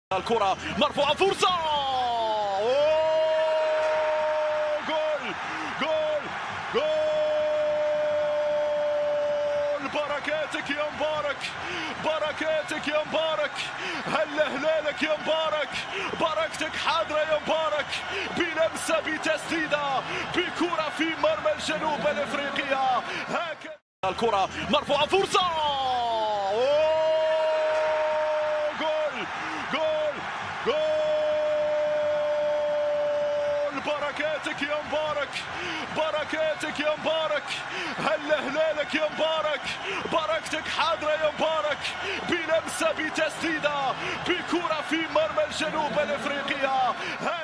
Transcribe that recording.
الكرة مرفوعة فرصة جول جول جول بركاتك يا مبارك بركاتك يا مبارك هل هلالك يا مبارك بركتك حاضرة يا مبارك بلمسة بتسديدة بكرة في مرمى الجنوب الافريقية هكذا الكرة مرفوعة فرصة جول جول جول بركاتك يا مبارك بركاتك يا مبارك هل هلالك يا مبارك بركتك حاضرة يا مبارك بلمسة بتسديدة بكرة في مرمى الجنوب الافريقية